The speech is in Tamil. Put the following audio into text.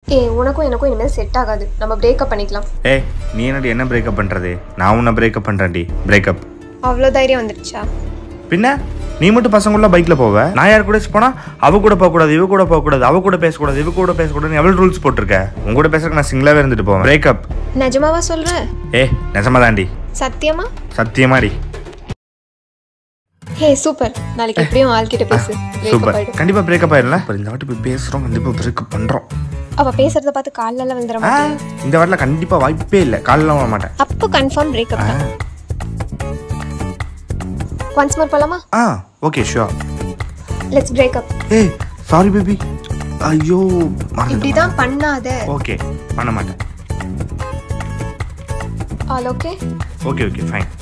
ஏய் உனக்கும் எனக்கும் இனிமேல் செட் ஆகாது நம்ம பிரேக்கப் பண்ணிக்கலாம் ஏய் நீ என்னடி என்ன பிரேக்கப் பண்ணுறது நான் உன்னை பிரேக்கப் பண்ணுறேன்டி பிரேக்கப் அவ்வளோ தைரியம் வந்துடுச்சா பின்ன நீ மட்டும் பசங்கள பைக்கில் போவ நான் யார் கூட போனால் அவ கூட போகக்கூடாது இவ கூட போகக்கூடாது அவ கூட பேசக்கூடாது இவ கூட பேசக்கூடாதுன்னு எவ்வளோ ரூல்ஸ் போட்டிருக்க உங்க கூட பேசுறதுக்கு நான் சிங்கிளாகவே இருந்துட்டு போவேன் பிரேக்கப் நிஜமாவா சொல்ற ஏ நிஜமாதாண்டி சத்தியமா சத்தியமாடி ஹே சூப்பர் நாளைக்கு எப்படியும் ஆள்கிட்ட பேசு பிரேக்கப் சூப்பர் ஆயிடும் கண்டிப்பாக பிரேக்கப் ஆயிடல அப்புறம் இந்த வாட்டி போய் பேசுகிறோம் கண்டிப்பாக பிரேக்கப் பண்ணுறோம் அவ பேசுறத பார்த்து கால்ல எல்லாம் விழுந்துட ஆ மாட்டேன் இந்த வாட்டில் கண்டிப்பாக வாய்ப்பே இல்லை காலையில் வர மாட்டேன் அப்போ கன்ஃபார்ம் பிரேக்கப் தான் ஒன்ஸ் மோர் போலாமா ஆ ஓகே ஷுவர் லெட்ஸ் பிரேக்கப் ஏய் சாரி பேபி ஐயோ மறந்துட்டேன். இப்படிதான் பண்ணாத ஓகே பண்ண மாட்டேன் all okay okay okay fine